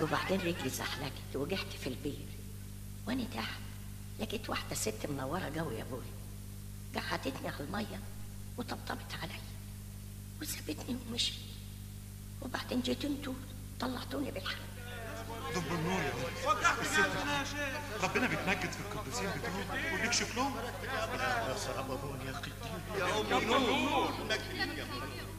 وبعدين رجلي زحلقت وجعت في البير وانا تحت لقيت واحدة ست منورة قوي يا ابوي قعدتني على المية وطبطبت عليا وسابتني ومشي وبعدين جيت انتوا طلعتوني بالحق دب النور يا ولد الست ربنا بيتمجد في القديسين بتوعه وبيكشف لهم يا سلام ابونا يا قديس يا ام نور